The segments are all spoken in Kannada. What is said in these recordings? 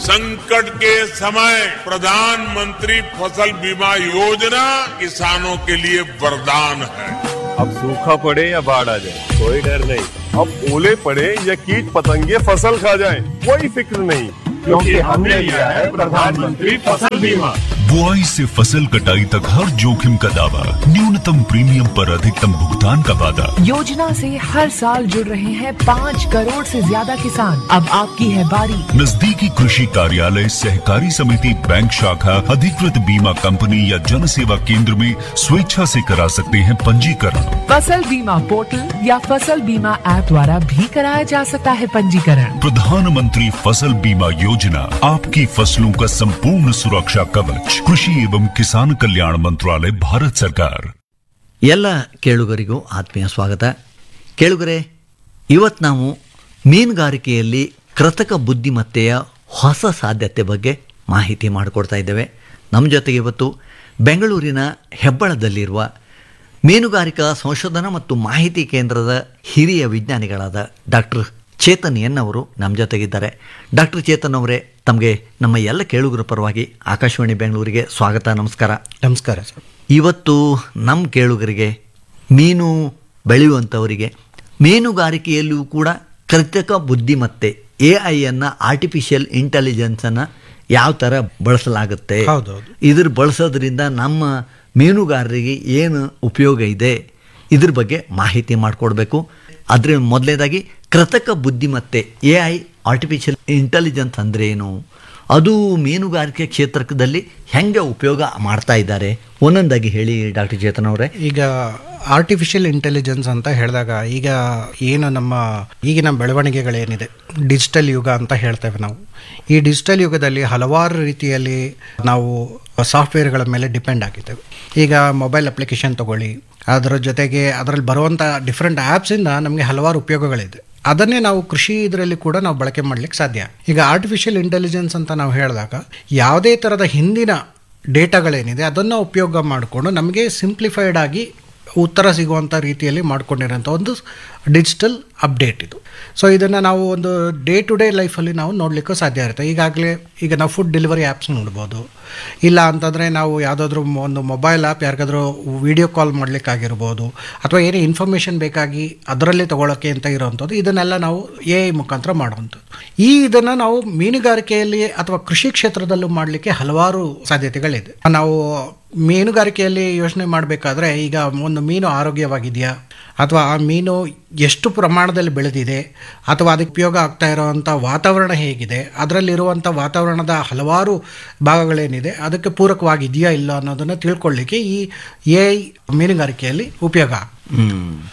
संकट के समय प्रधानमंत्री फसल बीमा योजना किसानों के लिए वरदान है अब सूखा पड़े या बाढ़ आ जाए कोई डर नहीं अब ओले पड़े या कीट पतंगे फसल खा जाए कोई फिक्र नहीं क्योंकि हमने लिया है प्रधानमंत्री फसल बीमा बुआई से फसल कटाई तक हर जोखिम का दावा न्यूनतम प्रीमियम पर अधिकतम भुगतान का वादा योजना से हर साल जुड़ रहे हैं पाँच करोड़ से ज्यादा किसान अब आपकी है बारी नजदीकी कृषि कार्यालय सहकारी समिति बैंक शाखा अधिकृत बीमा कंपनी या जन सेवा केंद्र में स्वेच्छा से करा सकते हैं पंजीकरण फसल बीमा पोर्टल या फसल बीमा ऐप द्वारा भी कराया जा सकता है पंजीकरण प्रधानमंत्री फसल बीमा योजना आपकी फसलों का संपूर्ण सुरक्षा कवच कृषि एवं किसान कल्याण मंत्रालय भारत सरकार ಎಲ್ಲ ಕೇಳುಗರಿಗೂ ಆತ್ಮೀಯ ಸ್ವಾಗತ ಕೇಳುಗರೆ ಇವತ್ತು ನಾವು ಮೀನುಗಾರಿಕೆಯಲ್ಲಿ ಕೃತಕ ಬುದ್ಧಿಮತ್ತೆಯ ಹೊಸ ಸಾಧ್ಯತೆ ಬಗ್ಗೆ ಮಾಹಿತಿ ಮಾಡಿಕೊಡ್ತಾ ಇದ್ದೇವೆ ನಮ್ಮ ಜೊತೆಗೆ ಇವತ್ತು ಬೆಂಗಳೂರಿನ ಹೆಬ್ಬಳದಲ್ಲಿರುವ ಮೀನುಗಾರಿಕಾ ಸಂಶೋಧನಾ ಮತ್ತು ಮಾಹಿತಿ ಕೇಂದ್ರದ ಹಿರಿಯ ವಿಜ್ಞಾನಿಗಳಾದ ಡಾಕ್ಟರ್ ಚೇತನ್ ಎನ್ ಅವರು ನಮ್ಮ ಜೊತೆಗಿದ್ದಾರೆ ಡಾಕ್ಟರ್ ಚೇತನ್ ಅವರೇ ತಮಗೆ ನಮ್ಮ ಎಲ್ಲ ಕೇಳುಗರ ಪರವಾಗಿ ಆಕಾಶವಾಣಿ ಬೆಂಗಳೂರಿಗೆ ಸ್ವಾಗತ ನಮಸ್ಕಾರ ನಮಸ್ಕಾರ ಸರ್ ಇವತ್ತು ನಮ್ಮ ಕೇಳುಗರಿಗೆ ಮೀನು ಬೆಳೆಯುವಂಥವರಿಗೆ ಮೀನುಗಾರಿಕೆಯಲ್ಲಿಯೂ ಕೂಡ ಕೃತಕ ಬುದ್ಧಿಮತ್ತೆ ಎ ಐಯನ್ನು ಆರ್ಟಿಫಿಷಿಯಲ್ ಇಂಟೆಲಿಜೆನ್ಸನ್ನು ಯಾವ ಥರ ಬಳಸಲಾಗುತ್ತೆ ಹೌದೌದು. ಇದ್ರ ಬಳಸೋದ್ರಿಂದ ನಮ್ಮ ಮೀನುಗಾರರಿಗೆ ಏನು ಉಪಯೋಗ ಇದೆ ಇದ್ರ ಬಗ್ಗೆ ಮಾಹಿತಿ ಮಾಡಿಕೊಡ್ಬೇಕು ಅದ್ರ ಮೊದಲನೇದಾಗಿ ಕೃತಕ ಬುದ್ಧಿಮತ್ತೆ ಎ ಐ ಆರ್ಟಿಫಿಷಿಯಲ್ ಇಂಟೆಲಿಜೆನ್ಸ್ ಅಂದರೆ ಏನು ಅದು ಮೀನುಗಾರಿಕೆ ಕ್ಷೇತ್ರದಲ್ಲಿ ಹೆಂಗೆ ಉಪಯೋಗ ಮಾಡ್ತಾ ಇದ್ದಾರೆ ಒಂದೊಂದಾಗಿ ಹೇಳಿ ಡಾಕ್ಟರ್ ಚೇತನ್ ಅವರೇ ಈಗ ಆರ್ಟಿಫಿಷಿಯಲ್ ಇಂಟೆಲಿಜೆನ್ಸ್ ಅಂತ ಹೇಳಿದಾಗ ಈಗ ಏನು ನಮ್ಮ ಈಗಿನ ಬೆಳವಣಿಗೆಗಳೇನಿದೆ ಡಿಜಿಟಲ್ ಯುಗ ಅಂತ ಹೇಳ್ತೇವೆ ನಾವು ಈ ಡಿಜಿಟಲ್ ಯುಗದಲ್ಲಿ ಹಲವಾರು ರೀತಿಯಲ್ಲಿ ನಾವು ಸಾಫ್ಟ್ವೇರ್ಗಳ ಮೇಲೆ ಡಿಪೆಂಡ್ ಆಗಿದ್ದೇವೆ ಈಗ ಮೊಬೈಲ್ ಅಪ್ಲಿಕೇಶನ್ ತಗೊಳ್ಳಿ ಅದರ ಜೊತೆಗೆ ಅದರಲ್ಲಿ ಬರುವಂಥ ಡಿಫ್ರೆಂಟ್ ಆ್ಯಪ್ಸಿಂದ ನಮಗೆ ಹಲವಾರು ಉಪಯೋಗಗಳಿದೆ ಅದನ್ನೇ ನಾವು ಕೃಷಿ ಇದರಲ್ಲಿ ಕೂಡ ನಾವು ಬಳಕೆ ಮಾಡ್ಲಿಕ್ಕೆ ಸಾಧ್ಯ ಈಗ ಆರ್ಟಿಫಿಷಿಯಲ್ ಇಂಟೆಲಿಜೆನ್ಸ್ ಅಂತ ನಾವು ಹೇಳಿದಾಗ ಯಾವುದೇ ಥರದ ಹಿಂದಿನ ಡೇಟಾಗಳೇನಿದೆ ಅದನ್ನು ಉಪಯೋಗ ಮಾಡಿಕೊಂಡು ನಮಗೆ ಸಿಂಪ್ಲಿಫೈಡ್ ಆಗಿ ಉತ್ತರ ಸಿಗುವಂಥ ರೀತಿಯಲ್ಲಿ ಮಾಡ್ಕೊಂಡಿರೋಂಥ ಒಂದು ಡಿಜಿಟಲ್ ಅಪ್ಡೇಟ್ ಇದು ಸೊ ಇದನ್ನು ನಾವು ಒಂದು ಡೇ ಟು ಡೇ ಲೈಫಲ್ಲಿ ನಾವು ನೋಡಲಿಕ್ಕೂ ಸಾಧ್ಯ ಇರುತ್ತೆ ಈಗಾಗಲೇ ಈಗ ನಾವು ಫುಡ್ ಡೆಲಿವರಿ ಆ್ಯಪ್ಸ್ ನೋಡ್ಬೋದು ಇಲ್ಲ ಅಂತಂದರೆ ನಾವು ಯಾವುದಾದ್ರೂ ಒಂದು ಮೊಬೈಲ್ ಆ್ಯಪ್ ಯಾರಿಗಾದ್ರೂ ವಿಡಿಯೋ ಕಾಲ್ ಮಾಡಲಿಕ್ಕಾಗಿರ್ಬೋದು ಅಥವಾ ಏನೇ ಇನ್ಫಾರ್ಮೇಷನ್ ಬೇಕಾಗಿ ಅದರಲ್ಲಿ ತೊಗೊಳಕ್ಕೆ ಅಂತ ಇರೋವಂಥದ್ದು ಇದನ್ನೆಲ್ಲ ನಾವು ಎ ಐ ಮುಖಾಂತರ ಮಾಡುವಂಥದ್ದು ಈ ಇದನ್ನು ನಾವು ಮೀನುಗಾರಿಕೆಯಲ್ಲಿ ಅಥವಾ ಕೃಷಿ ಕ್ಷೇತ್ರದಲ್ಲೂ ಮಾಡಲಿಕ್ಕೆ ಹಲವಾರು ಸಾಧ್ಯತೆಗಳಿದೆ ನಾವು ಮೀನುಗಾರಿಕೆಯಲ್ಲಿ ಯೋಚನೆ ಮಾಡಬೇಕಾದ್ರೆ ಈಗ ಒಂದು ಮೀನು ಆರೋಗ್ಯವಾಗಿದೆಯಾ ಅಥವಾ ಆ ಮೀನು ಎಷ್ಟು ಪ್ರಮಾಣದಲ್ಲಿ ಬೆಳೆದಿದೆ ಅಥವಾ ಅದಕ್ಕೆ ಉಪಯೋಗ ಆಗ್ತಾ ಇರೋವಂಥ ವಾತಾವರಣ ಹೇಗಿದೆ ಅದರಲ್ಲಿರುವಂಥ ವಾತಾವರಣದ ಹಲವಾರು ಭಾಗಗಳೇನಿದೆ ಅದಕ್ಕೆ ಪೂರಕವಾಗಿದೆಯಾ ಇಲ್ಲ ಅನ್ನೋದನ್ನು ತಿಳ್ಕೊಳ್ಳಿಕ್ಕೆ ಈ ಎ ಐ ಮೀನುಗಾರಿಕೆಯಲ್ಲಿ ಉಪಯೋಗ ಆಗ್ತದೆ.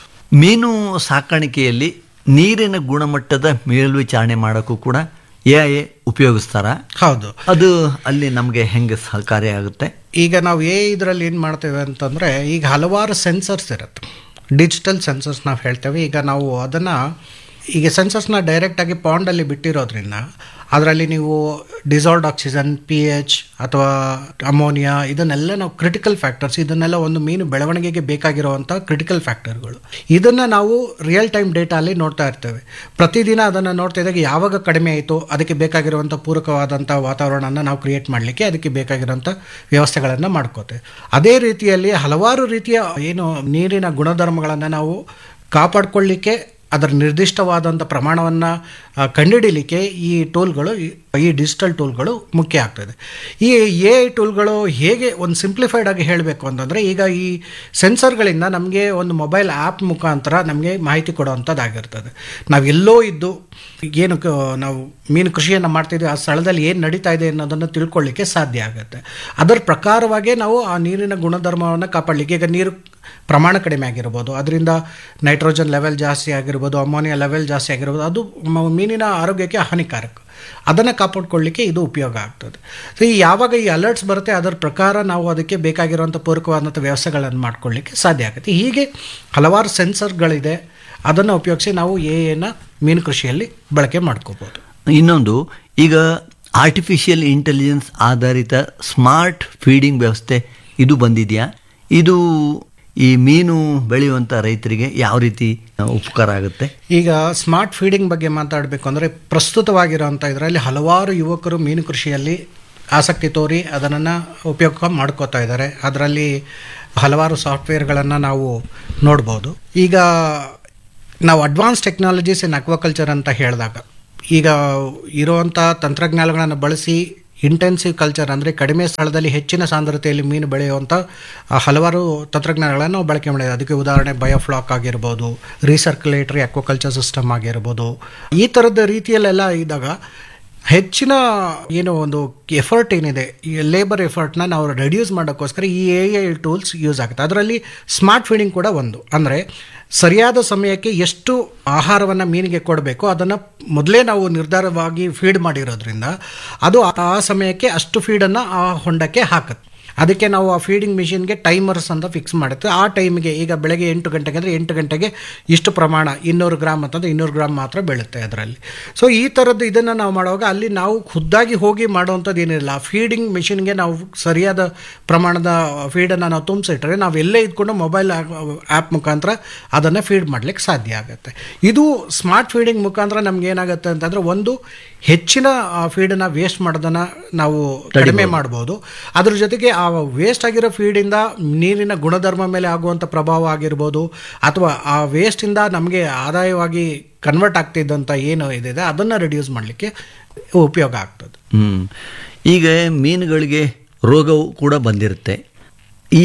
ಮೀನು ಸಾಕಾಣಿಕೆಯಲ್ಲಿ ನೀರಿನ ಗುಣಮಟ್ಟದ ಮೇಲ್ವಿಚಾರಣೆ ಮಾಡೋಕ್ಕೂ ಕೂಡ ಎ ಐ ಉಪಯೋಗಿಸ್ತಾರ ಹೌದು ಅದು ಅಲ್ಲಿ ನಮಗೆ ಹೆಂಗೆ ಸಹಕಾರಿಯಾಗುತ್ತೆ ಈಗ ನಾವು ಎ ಇದರಲ್ಲಿ ಏನು ಮಾಡ್ತೇವೆ ಅಂತಂದರೆ ಈಗ ಹಲವಾರು ಸೆನ್ಸರ್ಸ್ ಇರುತ್ತೆ ಡಿಜಿಟಲ್ ಸೆನ್ಸರ್ಸ್ ನಾವು ಹೇಳ್ತೇವೆ ಈಗ ನಾವು ಅದನ್ನು ಈಗ ಸೆನ್ಸರ್ಸ್ನ ಡೈರೆಕ್ಟಾಗಿ ಪಾಂಡಲ್ಲಿ ಬಿಟ್ಟಿರೋದ್ರಿಂದ ಅದರಲ್ಲಿ ನೀವು ಡಿಸಾಲ್ಡ್ ಆಕ್ಸಿಜನ್ ಪಿ ಎಚ್ ಅಥವಾ ಅಮೋನಿಯಾ ಇದನ್ನೆಲ್ಲ ನಾವು ಕ್ರಿಟಿಕಲ್ ಫ್ಯಾಕ್ಟರ್ಸ್ ಇದನ್ನೆಲ್ಲ ಒಂದು ಮೀನು ಬೆಳವಣಿಗೆಗೆ ಬೇಕಾಗಿರುವಂಥ ಕ್ರಿಟಿಕಲ್ ಫ್ಯಾಕ್ಟರ್ಗಳು ಇದನ್ನು ನಾವು ರಿಯಲ್ ಟೈಮ್ ಡೇಟಾಲಿ ನೋಡ್ತಾ ಇರ್ತೇವೆ ಪ್ರತಿದಿನ ಅದನ್ನು ನೋಡ್ತಾ ಇದ್ದಾಗ ಯಾವಾಗ ಕಡಿಮೆ ಆಯಿತು ಅದಕ್ಕೆ ಬೇಕಾಗಿರುವಂಥ ಪೂರಕವಾದಂಥ ವಾತಾವರಣನ ನಾವು ಕ್ರಿಯೇಟ್ ಮಾಡಲಿಕ್ಕೆ ಅದಕ್ಕೆ ಬೇಕಾಗಿರೋಂಥ ವ್ಯವಸ್ಥೆಗಳನ್ನು ಮಾಡ್ಕೋತೇವೆ ಅದೇ ರೀತಿಯಲ್ಲಿ ಹಲವಾರು ರೀತಿಯ ಏನು ನೀರಿನ ಗುಣಧರ್ಮಗಳನ್ನು ನಾವು ಕಾಪಾಡಿಕೊಳ್ಳಿಕ್ಕೆ ಅದರ ನಿರ್ದಿಷ್ಟವಾದಂಥ ಪ್ರಮಾಣವನ್ನು ಕಂಡುಹಿಡಿಲಿಕ್ಕೆ ಈ ಟೂಲ್ಗಳು ಈ- ಈ ಡಿಜಿಟಲ್ ಟೂಲ್ಗಳು ಮುಖ್ಯ ಆಗ್ತದೆ ಈ ಎ ಐ ಟೂಲ್ಗಳು ಹೇಗೆ ಒಂದು ಸಿಂಪ್ಲಿಫೈಡ್ ಆಗಿ ಹೇಳಬೇಕು ಅಂತಂದರೆ ಈಗ ಈ ಸೆನ್ಸರ್ಗಳಿಂದ ನಮಗೆ ಒಂದು ಮೊಬೈಲ್ ಆ್ಯಪ್ ಮುಖಾಂತರ ನಮಗೆ ಮಾಹಿತಿ ಕೊಡುವಂಥದ್ದಾಗಿರ್ತದೆ ನಾವು ಎಲ್ಲೋ ಇದ್ದು ಏನು ಕ- ನಾವು ಮೀನು ಕೃಷಿಯನ್ನು ಮಾಡ್ತಿದ್ವಿ ಆ ಸ್ಥಳದಲ್ಲಿ ಏನು ನಡೀತಾ ಇದೆ ಅನ್ನೋದನ್ನು ತಿಳ್ಕೊಳ್ಳಿಕ್ಕೆ ಸಾಧ್ಯ ಆಗುತ್ತೆ ಅದರ ಪ್ರಕಾರವಾಗೇ ನಾವು ಆ ನೀರಿನ ಗುಣಧರ್ಮವನ್ನು ಕಾಪಾಡಲಿಕ್ಕೆ ಈಗ ನೀರು ಪ್ರಮಾಣ ಕಡಿಮೆ ಆಗಿರ್ಬೋದು ಅದರಿಂದ ನೈಟ್ರೋಜನ್ ಲೆವೆಲ್ ಜಾಸ್ತಿ ಆಗಿರ್ಬೋದು ಅಮೋನಿಯಾ ಲೆವೆಲ್ ಜಾಸ್ತಿ ಆಗಿರ್ಬೋದು ಅದು ಮ- ಮೀನಿನ ಆರೋಗ್ಯಕ್ಕೆ ಹಾನಿಕಾರಕ ಅದನ್ನು ಕಾಪಾಡ್ಕೊಳ್ಳಿಕ್ಕೆ ಇದು ಉಪಯೋಗ ಆಗ್ತದೆ ಸೊ ಈ ಯಾವಾಗ ಈ ಅಲರ್ಟ್ಸ್ ಬರುತ್ತೆ ಅದರ ಪ್ರಕಾರ ನಾವು ಅದಕ್ಕೆ ಬೇಕಾಗಿರುವಂಥ ಪೂರಕವಾದಂಥ ವ್ಯವಸ್ಥೆಗಳನ್ನು ಮಾಡ್ಕೊಳ್ಳಿಕ್ಕೆ ಸಾಧ್ಯ ಆಗುತ್ತೆ ಹೀಗೆ ಹಲವಾರು ಸೆನ್ಸರ್ಗಳಿದೆ ಅದನ್ನು ಉಪಯೋಗಿಸಿ ನಾವು ಎ ಎನ ಮೀನು ಕೃಷಿಯಲ್ಲಿ ಬಳಕೆ ಮಾಡ್ಕೋಬೋದು ಇನ್ನೊಂದು ಈಗ ಆರ್ಟಿಫಿಷಿಯಲ್ ಇಂಟೆಲಿಜೆನ್ಸ್ ಆಧಾರಿತ ಸ್ಮಾರ್ಟ್ ಫೀಡಿಂಗ್ ವ್ಯವಸ್ಥೆ ಇದು ಬಂದಿದೆಯಾ ಇದು ಈ ಮೀನು ಬೆಳೆಯುವಂಥ ರೈತರಿಗೆ ಯಾವ ರೀತಿ ಉಪಕಾರ ಆಗುತ್ತೆ ಈಗ ಸ್ಮಾರ್ಟ್ ಫೀಡಿಂಗ್ ಬಗ್ಗೆ ಮಾತಾಡಬೇಕು ಅಂದರೆ ಪ್ರಸ್ತುತವಾಗಿರೋಂಥ ಇದರಲ್ಲಿ ಹಲವಾರು ಯುವಕರು ಮೀನು ಕೃಷಿಯಲ್ಲಿ ಆಸಕ್ತಿ ತೋರಿ ಅದನ್ನು ಉಪಯೋಗ ಮಾಡ್ಕೋತಾ ಇದ್ದಾರೆ ಅದರಲ್ಲಿ ಹಲವಾರು ಸಾಫ್ಟ್ವೇರ್ಗಳನ್ನು ನಾವು ನೋಡ್ಬೋದು ಈಗ ನಾವು ಅಡ್ವಾನ್ಸ್ ಟೆಕ್ನಾಲಜೀಸ್ ಇನ್ ಅಕ್ವಾಕಲ್ಚರ್ ಅಂತ ಹೇಳಿದಾಗ ಈಗ ಇರುವಂಥ ತಂತ್ರಜ್ಞಾನಗಳನ್ನು ಬಳಸಿ ಇಂಟೆನ್ಸಿವ್ ಕಲ್ಚರ್ ಅಂದರೆ ಕಡಿಮೆ ಸ್ಥಳದಲ್ಲಿ ಹೆಚ್ಚಿನ ಸಾಂದ್ರತೆಯಲ್ಲಿ ಮೀನು ಬೆಳೆಯುವಂಥ ಆ, ಹಲವಾರು ತಂತ್ರಜ್ಞಾನಗಳನ್ನು ನಾವು ಬಳಕೆ ಮಾಡಿದ್ದೀವಿ ಅದಕ್ಕೆ ಉದಾಹರಣೆ ಬಯೋಫ್ಲಾಕ್ ಆಗಿರ್ಬೋದು ರೀಸರ್ಕ್ಯುಲೇಟರಿ ಅಕ್ವಾಕಲ್ಚರ್ ಸಿಸ್ಟಮ್ ಆಗಿರ್ಬೋದು ಈ ಥರದ ರೀತಿಯಲ್ಲೆಲ್ಲ ಇದ್ದಾಗ ಹೆಚ್ಚಿನ ಏನು ಒಂದು ಎಫರ್ಟ್ ಏನಿದೆ ಈ ಲೇಬರ್ ಎಫರ್ಟ್ನ ನಾವು ರೆಡ್ಯೂಸ್ ಮಾಡೋಕ್ಕೋಸ್ಕರ ಈ ಎ ಐ ಟೂಲ್ಸ್ ಯೂಸ್ ಆಗುತ್ತೆ ಅದರಲ್ಲಿ ಸ್ಮಾರ್ಟ್ ಫೀಡಿಂಗ್ ಕೂಡ ಒಂದು ಅಂದರೆ ಸರಿಯಾದ ಸಮಯಕ್ಕೆ ಎಷ್ಟು ಆಹಾರವನ್ನು ಮೀನಿಗೆ ಕೊಡಬೇಕು ಅದನ್ನು ಮೊದಲೇ ನಾವು ನಿರ್ಧಾರವಾಗಿ ಫೀಡ್ ಮಾಡಿರೋದ್ರಿಂದ ಅದು ಆ ಸಮಯಕ್ಕೆ ಅಷ್ಟು ಫೀಡನ್ನು ಆ ಹೊಂಡಕ್ಕೆ ಹಾಕುತ್ತೆ ಅದಕ್ಕೆ ನಾವು ಆ ಫೀಡಿಂಗ್ ಮಿಷಿನ್ಗೆ ಟೈಮರ್ಸ್ ಅಂತ ಫಿಕ್ಸ್ ಮಾಡುತ್ತೆ ಆ ಟೈಮಿಗೆ ಈಗ ಬೆಳಗ್ಗೆ ಎಂಟು ಗಂಟೆಗೆ ಅಂದರೆ ಎಂಟು ಗಂಟೆಗೆ ಇಷ್ಟು ಪ್ರಮಾಣ ಇನ್ನೂರು ಗ್ರಾಮ್ ಅಂತಂದ್ರೆ ಇನ್ನೂರು ಗ್ರಾಮ್ ಮಾತ್ರ ಬೀಳುತ್ತೆ ಅದರಲ್ಲಿ ಸೊ ಈ ಥರದ್ದು ಇದನ್ನು ನಾವು ಮಾಡುವಾಗ ಅಲ್ಲಿ ನಾವು ಖುದ್ದಾಗಿ ಹೋಗಿ ಮಾಡುವಂಥದ್ದು ಏನಿಲ್ಲ ಆ ಫೀಡಿಂಗ್ ಮಿಷಿನ್ಗೆ ನಾವು ಸರಿಯಾದ ಪ್ರಮಾಣದ ಫೀಡನ್ನು ನಾವು ತುಂಬಿಸಿಟ್ರೆ ನಾವು ಎಲ್ಲೇ ಇದ್ಕೊಂಡು ಮೊಬೈಲ್ ಆ್ಯಪ್ ಮುಖಾಂತರ ಅದನ್ನು ಫೀಡ್ ಮಾಡಲಿಕ್ಕೆ ಸಾಧ್ಯ ಆಗುತ್ತೆ ಇದು ಸ್ಮಾರ್ಟ್ ಫೀಡಿಂಗ್ ಮುಖಾಂತರ ನಮ್ಗೆ ಏನಾಗುತ್ತೆ ಅಂತಂದರೆ ಒಂದು ಹೆಚ್ಚಿನ ಫೀಡನ್ನು ವೇಸ್ಟ್ ಮಾಡೋದನ್ನು ನಾವು ಕಡಿಮೆ ಮಾಡ್ಬೋದು ಅದ್ರ ಜೊತೆಗೆ ಆ ವೇಸ್ಟ್ ಆಗಿರೋ ಫೀಡಿಂದ ನೀರಿನ ಗುಣಧರ್ಮ ಮೇಲೆ ಆಗುವಂಥ ಪ್ರಭಾವ ಆಗಿರ್ಬೋದು ಅಥವಾ ಆ ವೇಸ್ಟಿಂದ ನಮಗೆ ಆದಾಯವಾಗಿ ಕನ್ವರ್ಟ್ ಆಗ್ತಿದ್ದಂಥ ಏನು ಇದಿದೆ ಅದನ್ನು ರಿಡ್ಯೂಸ್ ಮಾಡಲಿಕ್ಕೆ ಉಪಯೋಗ ಆಗ್ತದೆ ಹ್ಮ್. ಈಗ ಮೀನುಗಳಿಗೆ ರೋಗವು ಕೂಡ ಬಂದಿರುತ್ತೆ ಈ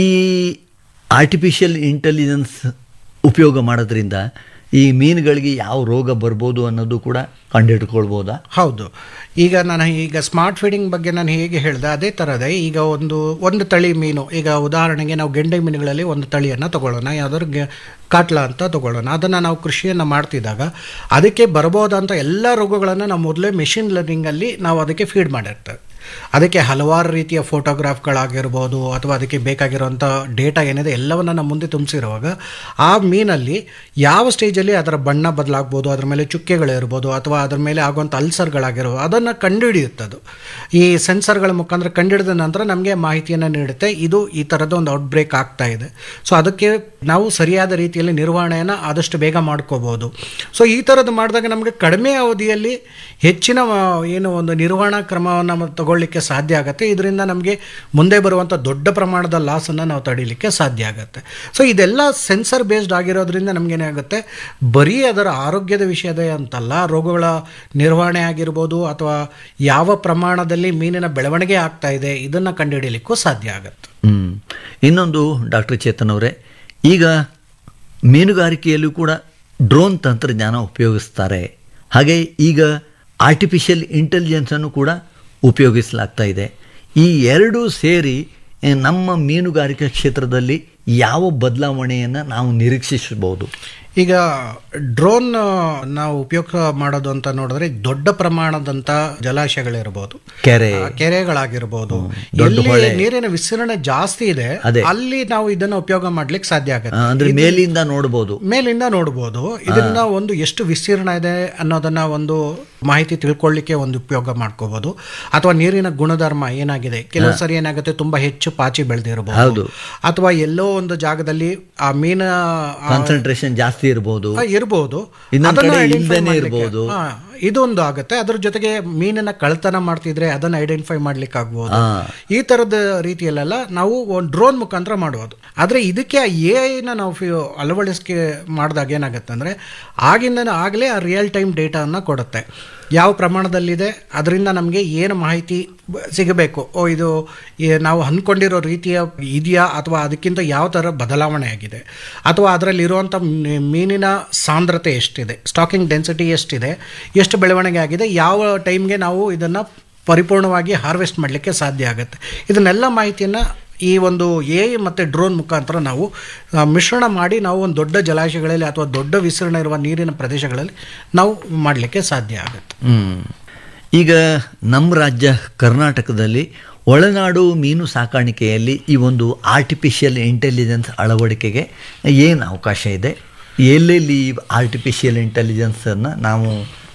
ಆರ್ಟಿಫಿಷಿಯಲ್ ಇಂಟೆಲಿಜೆನ್ಸ್ ಉಪಯೋಗ ಮಾಡೋದ್ರಿಂದ ಈ ಮೀನುಗಳಿಗೆ ಯಾವ ರೋಗ ಬರ್ಬೋದು ಅನ್ನೋದು ಕೂಡ ಕಂಡುಹಿಡ್ಕೊಳ್ಬೋದಾ ಹೌದು ಈಗ ನಾನು ಈಗ ಸ್ಮಾರ್ಟ್ ಫೀಡಿಂಗ್ ಬಗ್ಗೆ ನಾನು ಹೇಗೆ ಹೇಳಿದೆ ಅದೇ ಥರದೇ ಈಗ ಒಂದು ಒಂದು ತಳಿ ಮೀನು ಈಗ ಉದಾಹರಣೆಗೆ ನಾವು ಗೆಂಡೆ ಮೀನುಗಳಲ್ಲಿ ಒಂದು ತಳಿಯನ್ನು ತಗೊಳ್ಳೋಣ ಯಾವ್ದಾದ್ರು ಗೆ ಕಾಟ್ಲ ಅಂತ ತಗೊಳ್ಳೋಣ ಅದನ್ನು ನಾವು ಕೃಷಿಯನ್ನು ಮಾಡ್ತಿದ್ದಾಗ ಅದಕ್ಕೆ ಬರ್ಬೋದಂಥ ಎಲ್ಲ ರೋಗಗಳನ್ನು ನಾವು ಮೊದಲೇ ಮೆಷಿನ್ ಲರ್ನಿಂಗಲ್ಲಿ ನಾವು ಅದಕ್ಕೆ ಫೀಡ್ ಮಾಡಿರ್ತೇವೆ ಅದಕ್ಕೆ ಹಲವಾರು ರೀತಿಯ ಫೋಟೋಗ್ರಾಫ್ಗಳಾಗಿರ್ಬೋದು ಅಥವಾ ಅದಕ್ಕೆ ಬೇಕಾಗಿರುವಂಥ ಡೇಟಾ ಏನಿದೆ ಎಲ್ಲವನ್ನು ನಮ್ಮ ಮುಂದೆ ತುಂಬಿಸಿರುವಾಗ ಆ ಮೀನಲ್ಲಿ ಯಾವ ಸ್ಟೇಜಲ್ಲಿ ಅದರ ಬಣ್ಣ ಬದಲಾಗ್ಬೋದು ಅದ್ರ ಮೇಲೆ ಚುಕ್ಕೆಗಳಿರ್ಬೋದು ಅಥವಾ ಅದ್ರ ಮೇಲೆ ಆಗುವಂಥ ಅಲ್ಸರ್ಗಳಾಗಿರ್ಬೋದು ಅದನ್ನು ಕಂಡುಹಿಡಿಯುತ್ತದು ಈ ಸೆನ್ಸರ್ಗಳ ಮುಖಾಂತರ ಕಂಡುಹಿಡಿದ ನಂತರ ನಮಗೆ ಮಾಹಿತಿಯನ್ನು ನೀಡುತ್ತೆ ಇದು ಈ ಥರದ ಒಂದು ಔಟ್ಬ್ರೇಕ್ ಆಗ್ತಾ ಇದೆ ಸೊ ಅದಕ್ಕೆ ನಾವು ಸರಿಯಾದ ರೀತಿಯಲ್ಲಿ ನಿರ್ವಹಣೆಯನ್ನು ಆದಷ್ಟು ಬೇಗ ಮಾಡ್ಕೋಬೋದು ಸೊ ಈ ಥರದ್ದು ಮಾಡಿದಾಗ ನಮಗೆ ಕಡಿಮೆ ಅವಧಿಯಲ್ಲಿ ಹೆಚ್ಚಿನ ಆ, ಏನು ಒಂದು ನಿರ್ವಹಣಾ ಕ್ರಮವನ್ನು ತಗೊಳ್ಳಿಕ್ಕೆ ಸಾಧ್ಯ ಆಗುತ್ತೆ ಇದರಿಂದ ನಮಗೆ ಮುಂದೆ ಬರುವಂಥ ದೊಡ್ಡ ಪ್ರಮಾಣದ ಲಾಸನ್ನು ನಾವು ತಡೀಲಿಕ್ಕೆ ಸಾಧ್ಯ ಆಗುತ್ತೆ ಸೊ ಇದೆಲ್ಲ ಸೆನ್ಸರ್ ಬೇಸ್ಡ್ ಆಗಿರೋದ್ರಿಂದ ನಮಗೇನಾಗುತ್ತೆ ಬರೀ ಅದರ ಆರೋಗ್ಯದ ವಿಷಯದ ಅಂತಲ್ಲ ರೋಗಗಳ ನಿರ್ವಹಣೆ ಆಗಿರ್ಬೋದು ಅಥವಾ ಯಾವ ಪ್ರಮಾಣದಲ್ಲಿ ಮೀನಿನ ಬೆಳವಣಿಗೆ ಆಗ್ತಾ ಇದೆ ಇದನ್ನು ಕಂಡುಹಿಡಿಯಲಿಕ್ಕೂ ಸಾಧ್ಯ ಆಗುತ್ತೆ ಹ್ಮ್. ಇನ್ನೊಂದು ಡಾಕ್ಟರ್ ಚೇತನ್ ಅವರೇ ಈಗ ಮೀನುಗಾರಿಕೆಯಲ್ಲೂ ಕೂಡ ಡ್ರೋನ್ ತಂತ್ರಜ್ಞಾನ ಉಪಯೋಗಿಸ್ತಾರೆ ಹಾಗೆ ಈಗ ಆರ್ಟಿಫಿಷಿಯಲ್ ಇಂಟೆಲಿಜೆನ್ಸನ್ನು ಕೂಡ ಉಪಯೋಗಿಸಲಾಗ್ತಾ ಇದೆ ಈ ಎರಡೂ ಸೇರಿ ಆ, ನಮ್ಮ ಮೀನುಗಾರಿಕೆ ಕ್ಷೇತ್ರದಲ್ಲಿ ಯಾವ ಬದಲಾವಣೆಯನ್ನು ನಾವು ನಿರೀಕ್ಷಿಸಬಹುದು ಈಗ ಡ್ರೋನ್ ನಾವು ಉಪಯೋಗ ಮಾಡೋದು ಅಂತ ನೋಡಿದ್ರೆ ದೊಡ್ಡ ಪ್ರಮಾಣದಂತ ಜಲಾಶಯಗಳಿರ್ಬೋದು ಕೆರೆ ಆ, ಕೆರೆಗಳಾಗಿರ್ಬೋದು ದೊಡ್ಡ ಎಲ್ಲಿ ಹೊಳೆ. ನೀರಿನ ವಿಸ್ತರಣೆ ಜಾಸ್ತಿ ಇದೆ ಅದೇ. ಅಲ್ಲಿ ನಾವು ಇದನ್ನ ಉಪಯೋಗ ಮಾಡ್ಲಿಕ್ಕೆ ಸಾಧ್ಯ ಆ, ಆಗುತ್ತೆ ಅಂದ್ರೆ ಮೇಲಿಂದ ನೋಡ್ಬೋದು ಮೇಲಿಂದ ನೋಡ್ಬೋದು ಇದರಿಂದ ಒಂದು ಎಷ್ಟು ವಿಸ್ತೀರ್ಣ ಇದೆ ಅನ್ನೋದನ್ನ ಒಂದು ಮಾಹಿತಿ ತಿಳ್ಕೊಳ್ಳಿಕ್ಕೆ ಒಂದು ಉಪಯೋಗ ಮಾಡ್ಕೋಬಹುದು ಅಥವಾ ನೀರಿನ ಗುಣಧರ್ಮ ಏನಾಗಿದೆ ಕೆಲವು ಸರಿ ಏನಾಗುತ್ತೆ ತುಂಬಾ ಹೆಚ್ಚು ಪಾಚಿ ಹೌದು. ಬೆಳೆದಿರಬಹುದು ಅಥವಾ ಎಲ್ಲೋ ಒಂದು ಜಾಗದಲ್ಲಿ ಆ ಮೀನ ಆ, ಕಾನ್ಸಂಟ್ರೇಷನ್ ಜಾಸ್ತಿ ಇರ್ಬೋದು ಆ, ಇರ್ಬೋದು ಇನ್ನೊಂದ್ ಅದನ್ನ ಕಡೆ identify ಇಲ್ದೇನೆ ಮಾಡ್ಲಿಕ್ಕೆ. ಇರ್ಬೋದು. ಹಾ, ಇದೊಂದು ಆಗುತ್ತೆ ಅದ್ರ ಜೊತೆಗೆ ಮೀನನ್ನ ಕಳ್ತನ ಮಾಡ್ತಿದ್ರೆ ಅದನ್ನ ಐಡೆಂಟಿಫೈ ಮಾಡ್ಲಿಕ್ಕೆ ಆಗ್ಬೋದು ಹಾ. ಈ ತರದ ರೀತಿಯಲ್ಲೆಲ್ಲ ನಾವು ಒಂದು ಡ್ರೋನ್ ಮುಖಾಂತರ ಮಾಡ್ಬೋದು ಆದ್ರೆ ಇದಕ್ಕೆ ಎ ಐನ ನಾವು ಫಿ- ಅಳವಡಿಸಿಕೆ ಮಾಡಿದಾಗ ಏನಾಗುತ್ತೆ ಅಂದ್ರೆ ಆಗಿಂದ ಆಗಲೇ ಆ ರಿಯಲ್ ಟೈಮ್ ಡೇಟಾನ ಕೊಡುತ್ತೆ ಯಾವ ಪ್ರಮಾಣದಲ್ಲಿದೆ ಅದರಿಂದ ನಮಗೆ ಏನು ಮಾಹಿತಿ ಬ- ಸಿಗಬೇಕು ಓ ಇದು ಈ- ನಾವು ಅಂದ್ಕೊಂಡಿರೋ ರೀತಿಯ ಇದೆಯಾ ಅಥವಾ ಅದಕ್ಕಿಂತ ಯಾವ ಥರ ಬದಲಾವಣೆ ಆಗಿದೆ ಅಥವಾ ಅದರಲ್ಲಿರುವಂಥ ಮೀನಿನ ಸಾಂದ್ರತೆ ಎಷ್ಟಿದೆ ಸ್ಟಾಕಿಂಗ್ ಡೆನ್ಸಿಟಿ ಎಷ್ಟಿದೆ ಎಷ್ಟು ಬೆಳವಣಿಗೆ ಆಗಿದೆ ಯಾವ ಟೈಮ್ಗೆ ನಾವು ಇದನ್ನು ಪರಿಪೂರ್ಣವಾಗಿ ಹಾರ್ವೆಸ್ಟ್ ಮಾಡಲಿಕ್ಕೆ ಸಾಧ್ಯ ಆಗುತ್ತೆ ಇದನ್ನೆಲ್ಲ ಮಾಹಿತಿಯನ್ನು ಈ ಒಂದು ಎ ಮತ್ತು ಡ್ರೋನ್ ಮುಖಾಂತರ ನಾವು ಆ, ಮಿಶ್ರಣ ಮಾಡಿ ನಾವು ಒಂದು ದೊಡ್ಡ ಜಲಾಶಯಗಳಲ್ಲಿ ಅಥವಾ ದೊಡ್ಡ ವಿಸ್ತೀರ್ಣ ಇರುವ ನೀರಿನ ಪ್ರದೇಶಗಳಲ್ಲಿ ನಾವು ಮಾಡಲಿಕ್ಕೆ ಸಾಧ್ಯ ಆಗುತ್ತೆ ಹ್ಮ್. ಈಗ ನಮ್ಮ ರಾಜ್ಯ ಕರ್ನಾಟಕದಲ್ಲಿ ಒಳನಾಡು ಮೀನು ಸಾಕಾಣಿಕೆಯಲ್ಲಿ ಈ ಒಂದು ಆರ್ಟಿಫಿಷಿಯಲ್ ಇಂಟೆಲಿಜೆನ್ಸ್ ಅಳವಡಿಕೆಗೆ ಏನು ಅವಕಾಶ ಇದೆ ಎಲ್ಲೆಲ್ಲಿ ಆರ್ಟಿಫಿಷಿಯಲ್ ಇಂಟೆಲಿಜೆನ್ಸನ್ನು ನಾವು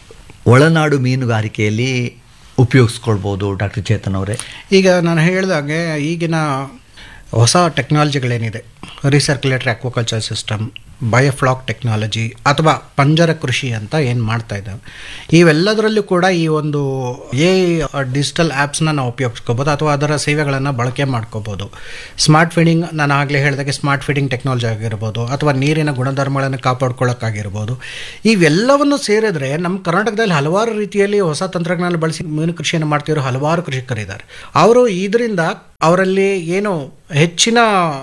ಒಳನಾಡು ಮೀನುಗಾರಿಕೆಯಲ್ಲಿ ಉಪಯೋಗಿಸ್ಕೊಳ್ಬೋದು ಡಾಕ್ಟರ್ ಚೇತನ್ ಅವರೇ ಈಗ ನಾನು ಹೇಳಿದಾಗೆ ಈಗಿನ ಹೊಸ ಟೆಕ್ನಾಲಜಿಗಳೇನಿದೆ recirculator aquaculture system biofloc technology ಅಥವಾ ಪಂಜರ ಕೃಷಿ ಅಂತ ಏನು ಮಾಡ್ತಾ ಇದ್ದಾವೆ ಇವೆಲ್ಲದರಲ್ಲೂ ಕೂಡ ಈ ಒಂದು ಎ ಡಿಜಿಟಲ್ ಆ್ಯಪ್ಸ್ನ ನಾವು ಉಪಯೋಗಿಸ್ಕೋಬೋದು ಅಥವಾ ಅದರ ಸೇವೆಗಳನ್ನು ಬಳಕೆ ಮಾಡ್ಕೋಬೋದು ಸ್ಮಾರ್ಟ್ ಫೀಡಿಂಗ್ ನಾನು ಆಗಲೇ ಹೇಳಿದಾಗೆ ಸ್ಮಾರ್ಟ್ ಫೀಡಿಂಗ್ ಟೆಕ್ನಾಲಜಿ ಆಗಿರ್ಬೋದು ಅಥವಾ ನೀರಿನ ಗುಣಧರ್ಮಗಳನ್ನು ಕಾಪಾಡ್ಕೊಳ್ಳೋಕ್ಕಾಗಿರ್ಬೋದು ಇವೆಲ್ಲವನ್ನು ಸೇರಿದ್ರೆ ನಮ್ಮ ಕರ್ನಾಟಕದಲ್ಲಿ ಹಲವಾರು ರೀತಿಯಲ್ಲಿ ಹೊಸ ತಂತ್ರಜ್ಞಾನ ಬಳಸಿ ಮೀನು ಕೃಷಿಯನ್ನು ಮಾಡ್ತಿರೋ ಹಲವಾರು ಕೃಷಿಕರಿದ್ದಾರೆ ಅವರು ಇದರಿಂದ ಅವರಲ್ಲಿ ಏನು ಹೆಚ್ಚಿನ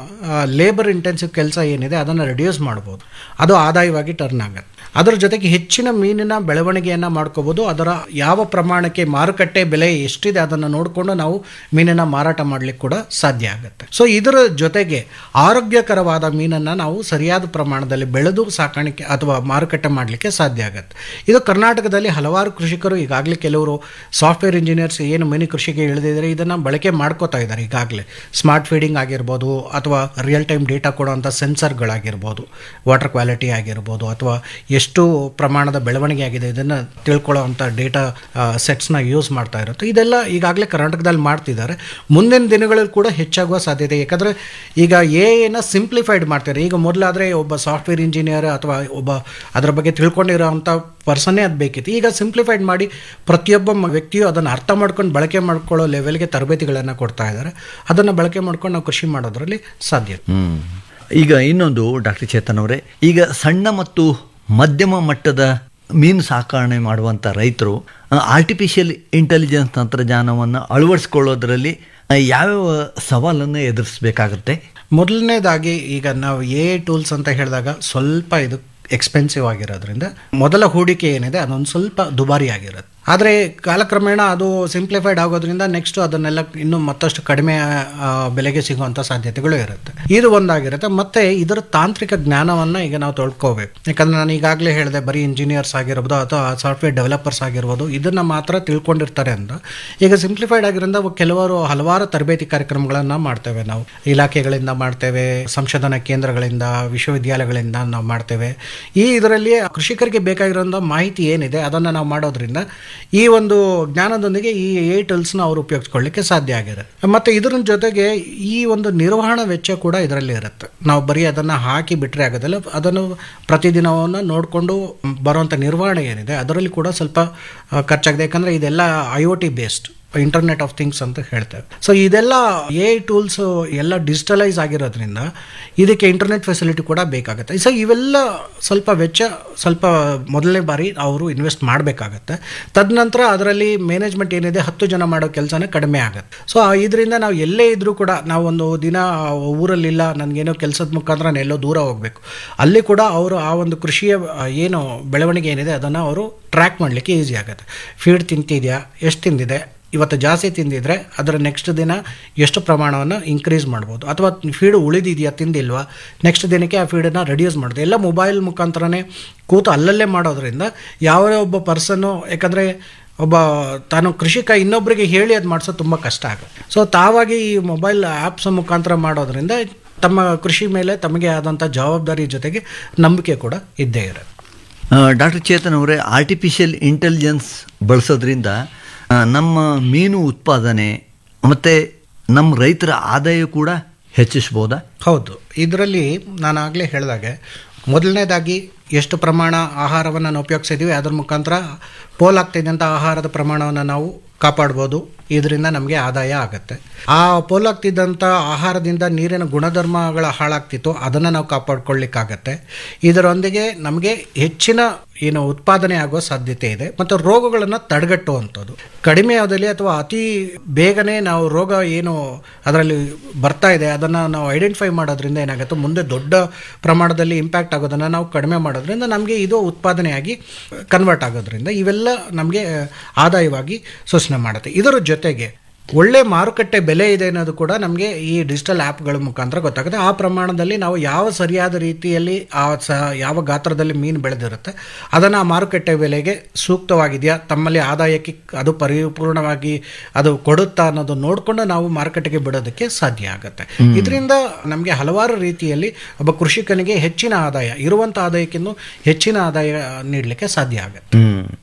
ಲೇಬರ್ ಇಂಟೆನ್ಸಿವ್ ಕೆಲಸ ಏನಿದೆ ಅದನ್ನು ರಿಡ್ಯೂಸ್ ಮಾಡ್ಬೋದು ಅದು ಆದಾಯವಾಗಿ ಟರ್ನ್ ಆಗುತ್ತೆ ಅದರ ಜೊತೆಗೆ ಹೆಚ್ಚಿನ ಮೀನಿನ ಬೆಳವಣಿಗೆಯನ್ನು ಮಾಡ್ಕೋಬೋದು ಅದರ ಯಾವ ಪ್ರಮಾಣಕ್ಕೆ ಮಾರುಕಟ್ಟೆ ಬೆಲೆ ಎಷ್ಟಿದೆ ಅದನ್ನು ನೋಡಿಕೊಂಡು ನಾವು ಮೀನನ್ನು ಮಾರಾಟ ಮಾಡಲಿಕ್ಕೆ ಕೂಡ ಸಾಧ್ಯ ಆಗುತ್ತೆ ಸೊ ಇದರ ಜೊತೆಗೆ ಆರೋಗ್ಯಕರವಾದ ಮೀನನ್ನು ನಾವು ಸರಿಯಾದ ಪ್ರಮಾಣದಲ್ಲಿ ಬೆಳೆದು ಸಾಕಾಣಿಕೆ ಅಥವಾ ಮಾರುಕಟ್ಟೆ ಮಾಡಲಿಕ್ಕೆ ಸಾಧ್ಯ ಆಗುತ್ತೆ ಇದು ಕರ್ನಾಟಕದಲ್ಲಿ ಹಲವಾರು ಕೃಷಿಕರು ಈಗಾಗಲೇ ಕೆಲವರು ಸಾಫ್ಟ್ವೇರ್ ಇಂಜಿನಿಯರ್ಸ್ ಏನು ಮೀನು ಕೃಷಿಗೆ ಇಳಿದಿದ್ದಾರೆ ಇದನ್ನು ಬಳಕೆ ಮಾಡ್ಕೋತಾ ಇದ್ದಾರೆ ಈಗಾಗಲೇ ಸ್ಮಾರ್ಟ್ ಫೀಡಿಂಗ್ ಆಗಿರ್ಬೋದು ಅಥವಾ ರಿಯಲ್ ಟೈಮ್ ಡೇಟಾ ಕೊಡುವಂಥ ಸೆನ್ಸರ್ಗಳಾಗಿರ್ಬೋದು ವಾಟರ್ ಕ್ವಾಲಿಟಿ ಆಗಿರ್ಬೋದು ಅಥವಾ ಎಷ್ಟು ಪ್ರಮಾಣದ ಬೆಳವಣಿಗೆ ಆಗಿದೆ ಇದನ್ನು ತಿಳ್ಕೊಳ್ಳೋವಂಥ ಡೇಟಾ ಸೆಟ್ಸ್ನ ಯೂಸ್ ಮಾಡ್ತಾ ಇರುತ್ತೆ ಇದೆಲ್ಲ ಈಗಾಗಲೇ ಕರ್ನಾಟಕದಲ್ಲಿ ಮಾಡ್ತಿದ್ದಾರೆ ಮುಂದಿನ ದಿನಗಳಲ್ಲಿ ಕೂಡ ಹೆಚ್ಚಾಗುವ ಸಾಧ್ಯತೆ ಯಾಕಂದರೆ ಈಗ ಎ ಎನ ಸಿಂಪ್ಲಿಫೈಡ್ ಮಾಡ್ತಾರೆ ಈಗ ಮೊದಲಾದರೆ ಒಬ್ಬ ಸಾಫ್ಟ್ವೇರ್ ಇಂಜಿನಿಯರ್ ಅಥವಾ ಒಬ್ಬ ಅದರ ಬಗ್ಗೆ ತಿಳ್ಕೊಂಡಿರೋವಂಥ ಪರ್ಸನ್ನೇ ಅದು ಬೇಕಿತ್ತು ಈಗ ಸಿಂಪ್ಲಿಫೈಡ್ ಮಾಡಿ ಪ್ರತಿಯೊಬ್ಬ ಮ- ವ್ಯಕ್ತಿಯು ಅದನ್ನು ಅರ್ಥ ಮಾಡ್ಕೊಂಡು ಬಳಕೆ ಮಾಡ್ಕೊಳ್ಳೋ ಲೆವೆಲ್ಗೆ ತರಬೇತಿಗಳನ್ನು ಕೊಡ್ತಾ ಇದ್ದಾರೆ ಅದನ್ನು ಬಳಕೆ ಮಾಡ್ಕೊಂಡು ನಾವು ಕೃಷಿ ಮಾಡೋದ್ರಲ್ಲಿ ಸಾಧ್ಯ ಹ್ಮ್. ಈಗ ಇನ್ನೊಂದು ಡಾಕ್ಟರ್ ಚೇತನ್ ಅವರೇ ಈಗ ಸಣ್ಣ ಮತ್ತು ಮಧ್ಯಮ ಮಟ್ಟದ ಮೀನು ಸಾಕಣೆ ಮಾಡುವಂಥ ರೈತರು ಆರ್ಟಿಫಿಷಿಯಲ್ ಇಂಟೆಲಿಜೆನ್ಸ್ ತಂತ್ರಜ್ಞಾನವನ್ನು ಅಳವಡಿಸ್ಕೊಳ್ಳೋದ್ರಲ್ಲಿ ಆ, ಯಾವ್ಯಾವ ಸವಾಲನ್ನು ಎದುರಿಸಬೇಕಾಗುತ್ತೆ ಮೊದಲನೇದಾಗಿ ಈಗ ನಾವು ಎ ಟೂಲ್ಸ್ ಅಂತ ಹೇಳಿದಾಗ ಸ್ವಲ್ಪ ಇದು ಎಕ್ಸ್ಪೆನ್ಸಿವ್ ಆಗಿರೋದ್ರಿಂದ ಮೊದಲ ಹೂಡಿಕೆ ಏನಿದೆ ಅದೊಂದು ಸ್ವಲ್ಪ ದುಬಾರಿ ಆಗಿರುತ್ತೆ ಆದರೆ ಕಾಲಕ್ರಮೇಣ ಅದು ಸಿಂಪ್ಲಿಫೈಡ್ ಆಗೋದ್ರಿಂದ ನೆಕ್ಸ್ಟ್ ಅದನ್ನೆಲ್ಲ ಇನ್ನೂ ಮತ್ತಷ್ಟು ಕಡಿಮೆ ಆ, ಬೆಲೆಗೆ ಸಿಗುವಂಥ ಸಾಧ್ಯತೆಗಳು ಇರುತ್ತೆ ಇದು ಒಂದಾಗಿರುತ್ತೆ ಮತ್ತು ಇದರ ತಾಂತ್ರಿಕ ಜ್ಞಾನವನ್ನು ಈಗ ನಾವು ತೊಳ್ಕೋಬೇಕು ಯಾಕಂದ್ರೆ ನಾನು ಈಗಾಗಲೇ ಹೇಳಿದೆ ಬರೀ ಇಂಜಿನಿಯರ್ಸ್ ಆಗಿರ್ಬೋದು ಅಥವಾ ಸಾಫ್ಟ್ವೇರ್ ಡೆವಲಪರ್ಸ್ ಆಗಿರ್ಬೋದು ಇದನ್ನು ಮಾತ್ರ ತಿಳ್ಕೊಂಡಿರ್ತಾರೆ ಅಂತ ಈಗ ಸಿಂಪ್ಲಿಫೈಡ್ ಆಗಿರೋದ್ರಿಂದ ಅವು ಕೆಲವರು ಹಲವಾರು ತರಬೇತಿ ಕಾರ್ಯಕ್ರಮಗಳನ್ನು ಮಾಡ್ತೇವೆ ನಾವು ಇಲಾಖೆಗಳಿಂದ ಮಾಡ್ತೇವೆ ಸಂಶೋಧನಾ ಕೇಂದ್ರಗಳಿಂದ ವಿಶ್ವವಿದ್ಯಾಲಯಗಳಿಂದ ನಾವು ಮಾಡ್ತೇವೆ ಈ ಇದರಲ್ಲಿ ಕೃಷಿಕರಿಗೆ ಬೇಕಾಗಿರೋಂಥ ಮಾಹಿತಿ ಏನಿದೆ ಅದನ್ನು ನಾವು ಮಾಡೋದ್ರಿಂದ ಈ ಒಂದು ಜ್ಞಾನದೊಂದಿಗೆ ಈ ಎ ಟೂಲ್ಸ್ನ ಅವರು ಉಪಯೋಗಿಸ್ಕೊಳ್ಳಿಕ್ಕೆ ಸಾಧ್ಯ ಆಗಿರುತ್ತೆ ಮತ್ತು ಇದರ ಜೊತೆಗೆ ಈ ಒಂದು ನಿರ್ವಹಣಾ ವೆಚ್ಚ ಕೂಡ ಇದರಲ್ಲಿ ಇರುತ್ತೆ ನಾವು ಬರೀ ಅದನ್ನು ಹಾಕಿ ಬಿಟ್ಟರೆ ಆಗೋದಿಲ್ಲ ಅದನ್ನು ಪ್ರತಿದಿನವನ್ನು ನೋಡಿಕೊಂಡು ಬರುವಂಥ ನಿರ್ವಹಣೆ ಏನಿದೆ ಅದರಲ್ಲಿ ಕೂಡ ಸ್ವಲ್ಪ ಆ, ಖರ್ಚಾಗಿದೆ ಯಾಕಂದರೆ ಇದೆಲ್ಲ I O T based internet of things ಅಂತ ಹೇಳ್ತೇವೆ ಸೊ ಇದೆಲ್ಲ ಎ ಟೂಲ್ಸ್ ಎಲ್ಲ ಡಿಜಿಟಲೈಸ್ ಆಗಿರೋದ್ರಿಂದ ಇದಕ್ಕೆ ಇಂಟರ್ನೆಟ್ ಫೆಸಿಲಿಟಿ ಕೂಡ ಬೇಕಾಗುತ್ತೆ ಸೊ ಇವೆಲ್ಲ ಸ್ವಲ್ಪ ವೆಚ್ಚ ಸ್ವಲ್ಪ ಮೊದಲನೇ ಬಾರಿ ಅವರು ಇನ್ವೆಸ್ಟ್ ಮಾಡಬೇಕಾಗತ್ತೆ ತದನಂತರ ಅದರಲ್ಲಿ ಮ್ಯಾನೇಜ್ಮೆಂಟ್ ಏನಿದೆ ಹತ್ತು ಜನ ಮಾಡೋ ಕೆಲಸನೇ ಕಡಿಮೆ ಆಗುತ್ತೆ ಸೊ ಇದರಿಂದ ನಾವು ಎಲ್ಲೇ ಇದ್ರೂ ಕೂಡ ನಾವು ಒಂದು ದಿನ ಊರಲ್ಲಿಲ್ಲ ನನಗೇನೋ ಕೆಲಸದ ಮುಖಾಂತರ ನಾನು ಎಲ್ಲೋ ದೂರ ಹೋಗಬೇಕು ಅಲ್ಲಿ ಕೂಡ ಅವರು ಆ ಒಂದು ಕೃಷಿಯ ಆ, ಏನು ಬೆಳವಣಿಗೆ ಏನಿದೆ ಅದನ್ನು ಅವರು ಟ್ರ್ಯಾಕ್ ಮಾಡಲಿಕ್ಕೆ ಈಸಿ ಆಗುತ್ತೆ ಫೀಡ್ ತಿಂತಿದೆಯಾ ಎಷ್ಟು ತಿಂದಿದೆ ಇವತ್ತು ಜಾಸ್ತಿ ತಿಂದಿದ್ರೆ ಅದರ ನೆಕ್ಸ್ಟ್ ದಿನ ಎಷ್ಟು ಪ್ರಮಾಣವನ್ನು ಇನ್ಕ್ರೀಸ್ ಮಾಡ್ಬೋದು ಅಥವಾ ಫೀಡ್ ಉಳಿದಿದೆಯಾ ತಿಂದಿಲ್ವಾ ನೆಕ್ಸ್ಟ್ ದಿನಕ್ಕೆ ಆ ಫೀಡನ್ನು ರೆಡ್ಯೂಸ್ ಮಾಡೋದು ಎಲ್ಲ ಮೊಬೈಲ್ ಮುಖಾಂತರನೇ ಕೂತು ಅಲ್ಲಲ್ಲೇ ಮಾಡೋದ್ರಿಂದ ಯಾವ ಒಬ್ಬ ಪರ್ಸನ್ನು ಯಾಕಂದರೆ ಒಬ್ಬ ತಾನು ಕೃಷಿಕ ಇನ್ನೊಬ್ಬರಿಗೆ ಹೇಳಿ ಅದು ಮಾಡಿಸೋದು ತುಂಬ ಕಷ್ಟ ಆಗುತ್ತೆ ಸೊ ತಾವಾಗಿ ಈ ಮೊಬೈಲ್ ಆ್ಯಪ್ಸ್ ಮುಖಾಂತರ ಮಾಡೋದ್ರಿಂದ ತಮ್ಮ ಕೃಷಿ ಮೇಲೆ ತಮಗೆ ಆದಂಥ ಜವಾಬ್ದಾರಿ ಜೊತೆಗೆ ನಂಬಿಕೆ ಕೂಡ ಇದ್ದೇ ಇರುತ್ತೆ ಡಾಕ್ಟರ್ ಚೇತನ್ ಅವರೇ ಆರ್ಟಿಫಿಷಿಯಲ್ ಇಂಟೆಲಿಜೆನ್ಸ್ ಬಳಸೋದ್ರಿಂದ ಆ, ನಮ್ಮ ಮೀನು ಉತ್ಪಾದನೆ ಮತ್ತು ನಮ್ಮ ರೈತರ ಆದಾಯ ಕೂಡ ಹೆಚ್ಚಿಸ್ಬೋದಾ ಹೌದು ಇದರಲ್ಲಿ ನಾನು ಆಗಲೇ ಹೇಳಿದಾಗೆ ಮೊದಲನೇದಾಗಿ ಎಷ್ಟು ಪ್ರಮಾಣ ಆಹಾರವನ್ನು ನಾವು ಉಪಯೋಗಿಸಿದ್ದೀವಿ ಅದ್ರ ಮುಖಾಂತರ ಪೋಲಾಗ್ತಿದ್ದಂಥ ಆಹಾರದ ಪ್ರಮಾಣವನ್ನು ನಾವು ಕಾಪಾಡ್ಬೋದು ಇದರಿಂದ ನಮಗೆ ಆದಾಯ ಆಗುತ್ತೆ ಆ ಪೋಲಾಗ್ತಿದ್ದಂಥ ಆಹಾರದಿಂದ ನೀರಿನ ಗುಣಧರ್ಮಗಳ ಹಾಳಾಗ್ತಿತ್ತು ಅದನ್ನು ನಾವು ಕಾಪಾಡ್ಕೊಳ್ಳಿಕ್ಕಾಗತ್ತೆ ಇದರೊಂದಿಗೆ ನಮಗೆ ಹೆಚ್ಚಿನ ಏನು ಉತ್ಪಾದನೆ ಆಗೋ ಸಾಧ್ಯತೆ ಇದೆ ಮತ್ತು ರೋಗಗಳನ್ನು ತಡೆಗಟ್ಟುವಂಥದ್ದು ಕಡಿಮೆ ಅವಧಿಯಲ್ಲಿ ಅಥವಾ ಅತಿ ಬೇಗನೆ ನಾವು ರೋಗ ಏನು ಅದರಲ್ಲಿ ಬರ್ತಾ ಇದೆ ಅದನ್ನು ನಾವು ಐಡೆಂಟಿಫೈ ಮಾಡೋದ್ರಿಂದ ಏನಾಗುತ್ತೆ ಮುಂದೆ ದೊಡ್ಡ ಪ್ರಮಾಣದಲ್ಲಿ ಇಂಪ್ಯಾಕ್ಟ್ ಆಗೋದನ್ನು ನಾವು ಕಡಿಮೆ ಮಾಡೋದ್ರಿಂದ ನಮಗೆ ಇದು ಉತ್ಪಾದನೆಯಾಗಿ ಕನ್ವರ್ಟ್ ಆಗೋದ್ರಿಂದ ಇವೆಲ್ಲ ನಮಗೆ ಆದಾಯವಾಗಿ ಸೂಚನೆ ಮಾಡುತ್ತೆ ಇದರ ಜೊತೆಗೆ ಒಳ್ಳೆ ಮಾರುಕಟ್ಟೆ ಬೆಲೆ ಇದೆ ಅನ್ನೋದು ಕೂಡ ನಮಗೆ ಈ ಡಿಜಿಟಲ್ ಆ್ಯಪ್ಗಳ ಮುಖಾಂತರ ಗೊತ್ತಾಗುತ್ತೆ ಆ ಪ್ರಮಾಣದಲ್ಲಿ ನಾವು ಯಾವ ಸರಿಯಾದ ರೀತಿಯಲ್ಲಿ ಆ ಸ ಯಾವ ಗಾತ್ರದಲ್ಲಿ ಮೀನು ಬೆಳೆದಿರುತ್ತೆ ಅದನ್ನು ಆ ಮಾರುಕಟ್ಟೆ ಬೆಲೆಗೆ ಸೂಕ್ತವಾಗಿದೆಯಾ ತಮ್ಮಲ್ಲಿ ಆದಾಯಕ್ಕೆ ಅದು ಪರಿಪೂರ್ಣವಾಗಿ ಅದು ಕೊಡುತ್ತಾ ಅನ್ನೋದು ನೋಡಿಕೊಂಡು ನಾವು ಮಾರುಕಟ್ಟೆಗೆ ಬಿಡೋದಕ್ಕೆ ಸಾಧ್ಯ ಆಗುತ್ತೆ ಇದರಿಂದ ನಮಗೆ ಹಲವಾರು ರೀತಿಯಲ್ಲಿ ಒಬ್ಬ ಕೃಷಿಕನಿಗೆ ಹೆಚ್ಚಿನ ಆದಾಯ ಇರುವಂಥ ಆದಾಯಕ್ಕಿಂತ ಹೆಚ್ಚಿನ ಆದಾಯ ನೀಡಲಿಕ್ಕೆ ಸಾಧ್ಯ ಆಗುತ್ತೆ ಹ್ಮ್.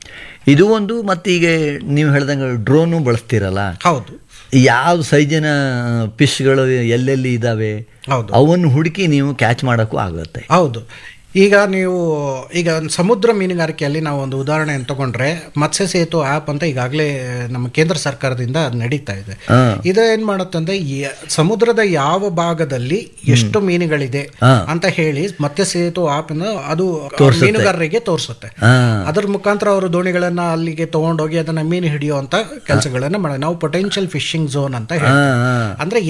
ಇದು ಒಂದು ಮತ್ತೆ ಈಗ ನೀವು ಹೇಳ್ದಂಗೆ ಡ್ರೋನು ಬಳಸ್ತೀರಲ್ಲ ಹೌದು ಯಾವ ಸೈಜಿನ ಫಿಶ್ಗಳು ಎಲ್ಲೆಲ್ಲಿ ಇದ್ದಾವೆ ಹೌದು. ಅವನ್ನು ಹುಡುಕಿ ನೀವು ಕ್ಯಾಚ್ ಮಾಡೋಕ್ಕೂ ಆಗುತ್ತೆ ಹೌದು ಈಗ ನೀವು ಈಗ ಸಮುದ್ರ ಮೀನುಗಾರಿಕೆಯಲ್ಲಿ ನಾವು ಒಂದು ಉದಾಹರಣೆಯನ್ನು ತಗೊಂಡ್ರೆ ಮತ್ಸ್ಯ ಸೇತು ಆ್ಯಪ್ ಅಂತ ಈಗಾಗಲೇ ನಮ್ಮ ಕೇಂದ್ರ ಸರ್ಕಾರದಿಂದ ಅದ್ ನಡೀತಾ ಇದೆ ಹಾ. ಇದು ಏನ್ ಮಾಡುತ್ತಂದ್ರೆ ಯ- ಸಮುದ್ರದ ಯಾವ ಭಾಗದಲ್ಲಿ ಎಷ್ಟು ಮೀನುಗಳಿದೆ ಹಾ. ಅಂತ ಹೇಳಿ ಮತ್ಸ್ಯ ಸೇತು ಆ್ಯಪ್ ಅದು ತೋರ್ಸುತ್ತೆ. ಮೀನುಗಾರರಿಗೆ ತೋರಿಸುತ್ತೆ ಹಾ. ಅದರ ಮುಖಾಂತರ ಅವರು ದೋಣಿಗಳನ್ನ ಅಲ್ಲಿಗೆ ತಗೊಂಡೋಗಿ ಅದನ್ನ ಮೀನು ಹಿಡಿಯುವಂತ ಕೆಲಸಗಳನ್ನ ಮಾಡಿ ನಾವು ಪೊಟೆನ್ಷಿಯಲ್ ಫಿಶಿಂಗ್ ಝೋನ್ ಅಂತ ಹಾ, ಹೇಳ್ತೀವಿ ಹಾ. ಅಂದ್ರೆ